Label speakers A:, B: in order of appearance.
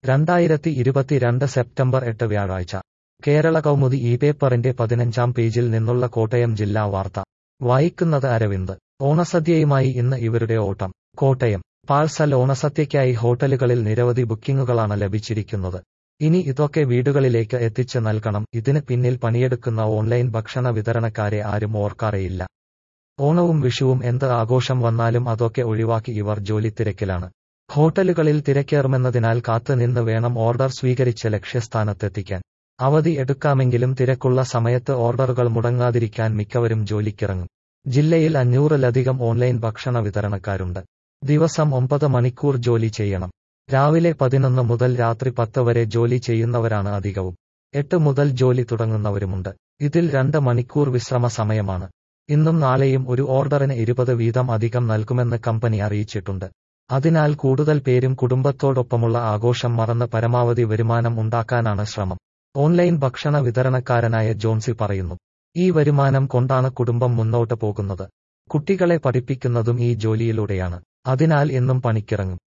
A: രണ്ടായിരത്തി ഇരുപത്തിരണ്ട് സെപ്റ്റംബർ എട്ട് വ്യാഴാഴ്ച കേരള കൗമുദി ഈ പേപ്പറിന്റെ പതിനഞ്ചാം പേജിൽ നിന്നുള്ള കോട്ടയം ജില്ലാ വാർത്ത വായിക്കുന്നത് അരവിന്ദ് ഓണസദ്യയുമായി ഇന്ന് ഇവരുടെ ഓട്ടം കോട്ടയം പാഴ്സൽ ഓണസദ്യയ്ക്കായി ഹോട്ടലുകളിൽ നിരവധി ബുക്കിംഗുകളാണ് ലഭിച്ചിരിക്കുന്നത് ഇനി ഇതൊക്കെ വീടുകളിലേക്ക് എത്തിച്ച് നൽകണം ഇതിന് പിന്നിൽ പണിയെടുക്കുന്ന ഓൺലൈൻ ഭക്ഷണ വിതരണക്കാരെ ആരും ഓർക്കാറേയില്ല ഓണവും വിഷുവും എന്ത് ആഘോഷം വന്നാലും അതൊക്കെ ഒഴിവാക്കി ഇവർ ജോലിത്തിരക്കിലാണ് ഹോട്ടലുകളിൽ തിരക്കേറുമെന്നതിനാൽ കാത്തുനിന്ന് വേണം ഓർഡർ സ്വീകരിച്ച് ലക്ഷ്യസ്ഥാനത്തെത്തിക്കാൻ അവധി എടുക്കാമെങ്കിലും തിരക്കുള്ള സമയത്ത് ഓർഡറുകൾ മുടങ്ങാതിരിക്കാൻ മിക്കവരും ജോലിക്കിറങ്ങും ജില്ലയിൽ അഞ്ഞൂറിലധികം ഓൺലൈൻ ഭക്ഷണ വിതരണക്കാരുണ്ട് ദിവസം ഒമ്പത് മണിക്കൂർ ജോലി ചെയ്യണം രാവിലെ പതിനൊന്ന് മുതൽ രാത്രി പത്ത് വരെ ജോലി ചെയ്യുന്നവരാണ് അധികവും എട്ട് മുതൽ ജോലി തുടങ്ങുന്നവരുമുണ്ട് ഇതിൽ രണ്ട് മണിക്കൂർ വിശ്രമ സമയമാണ് ഇന്നും നാളെയും ഒരു ഓർഡറിന് ഇരുപത് വീതം അധികം നൽകുമെന്ന് കമ്പനി അറിയിച്ചിട്ടുണ്ട് അതിനാൽ കൂടുതൽ പേരും കുടുംബത്തോടൊപ്പമുള്ള ആഘോഷം മറന്ന് പരമാവധി വരുമാനം ഉണ്ടാക്കാനാണ് ശ്രമം ഓൺലൈൻ ഭക്ഷണ വിതരണക്കാരനായ ജോൺസി പറയുന്നു ഈ വരുമാനം കൊണ്ടാണ് കുടുംബം മുന്നോട്ട് പോകുന്നത് കുട്ടികളെ പഠിപ്പിക്കുന്നതും ഈ ജോലിയിലൂടെയാണ് അതിനാൽ എന്നും പണിക്കിറങ്ങും